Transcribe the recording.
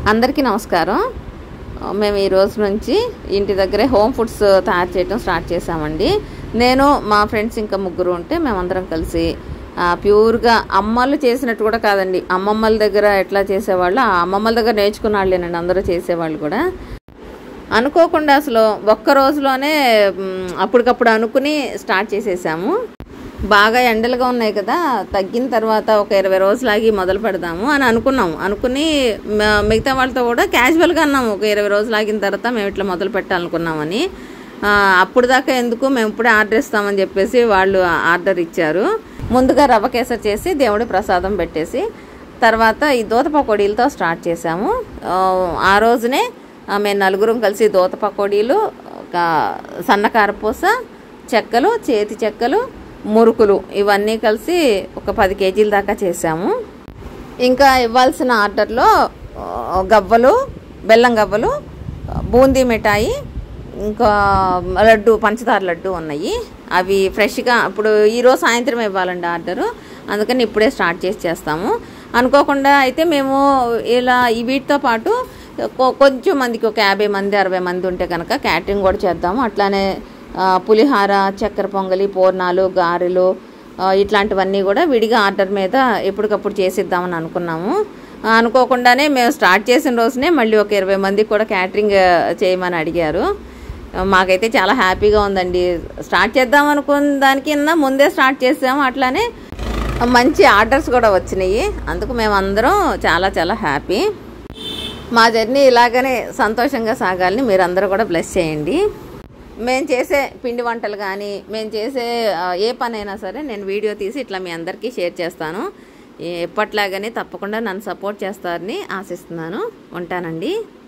అందరికీ నమస్కారం మేము ఈ రోజు నుంచి ఇంటి దగ్గరే హోమ్ ఫుడ్స్ తయారు చేయడం స్టార్ట్ చేసామండి నేను మా ఫ్రెండ్స్ ఇంకా ముగ్గురు ఉంటే మేమందరం కలిసి ఆ, ప్యూర్గా అమ్మలు చేసినట్టు కూడా కాదండి అమ్మమ్మల దగ్గర ఎట్లా చేసేవాళ్ళు ఆ అమ్మమ్మల దగ్గర నేర్చుకున్న వాళ్ళేనండి అందరూ చేసేవాళ్ళు కూడా అనుకోకుండా అసలు ఒక్క రోజులోనే మ్, అప్పటికప్పుడు అనుకుని స్టార్ట్ చేసేసాము బాగా ఎండలుగా ఉన్నాయి కదా తగ్గిన తర్వాత ఒక ఇరవై రోజులాగి మొదలు పెడదాము అని అనుకున్నాము అనుకుని మ- మిగతా వాళ్ళతో కూడా క్యాజువల్గా అన్నాము ఒక ఇరవై రోజులు ఆగిన తర్వాత మేము ఇట్లా మొదలు పెట్టాలనుకున్నామని ఆ, అప్పుడు దాకా ఎందుకు మేము ఇప్పుడే ఆర్డర్ ఇస్తామని చెప్పేసి వాళ్ళు ఆర్డర్ ఇచ్చారు ముందుగా రవ్వ కేసరి చేసి దేవుడి ప్రసాదం పెట్టేసి తర్వాత ఈ దూత పకోడీలతో స్టార్ట్ చేసాము ఆ, ఆ రోజునే ఆ, మేము నలుగురం కలిసి దూత పకోడీలు ఒక సన్నకారపూస చెక్కలు చేతి చెక్కలు మురుకులు ఇవన్నీ కలిసి ఒక పది కేజీల దాకా చేసాము ఇంకా ఇవ్వాల్సిన ఆర్డర్లో ఆ, గవ్వలు బెల్లం గవ్వలు బూందీ మిఠాయి ఇంకా లడ్డు పంచదార లడ్డు ఉన్నాయి అవి ఫ్రెష్గా ఇప్పుడు ఈరోజు సాయంత్రం ఇవ్వాలండి ఆర్డరు అందుకని ఇప్పుడే స్టార్ట్ చేసి చేస్తాము అనుకోకుండా అయితే మేము ఇలా ఈ వీటితో పాటు కొ- కొంచెం మందికి ఒక యాభై మంది అరవై మంది ఉంటే కనుక క్యాటరింగ్ కూడా చేద్దాము అట్లానే ఆ, పులిహార చక్కెర పొంగలి పూర్ణాలు గారెలు ఆ, ఇట్లాంటివన్నీ కూడా విడిగా ఆర్డర్ మీద ఎప్పటికప్పుడు చేసిద్దామని అనుకున్నాము ఆ, అనుకోకుండానే మేము స్టార్ట్ చేసిన రోజునే మళ్ళీ ఒక ఇరవై మందికి కూడా క్యాటరింగ్ ఆ, చేయమని అడిగారు ఆ, మాకైతే చాలా హ్యాపీగా ఉందండి స్టార్ట్ చేద్దాం అనుకున్న దానికన్నా ముందే స్టార్ట్ చేసాము అట్లానే మంచి ఆర్డర్స్ కూడా వచ్చినాయి అందుకు మేమందరం చాలా చాలా హ్యాపీ మా జర్నీ ఇలాగనే సంతోషంగా సాగాలని మీరందరూ కూడా బ్లెస్ చేయండి మేము చేసే పిండి వంటలు కానీ మేము చేసే ఆ, ఏ పనైనా సరే నేను వీడియో తీసి ఇట్లా మీ అందరికీ షేర్ చేస్తాను ఎప్పట్లాగానే తప్పకుండా నన్ను సపోర్ట్ చేస్తారని ఆశిస్తున్నాను ఉంటానండి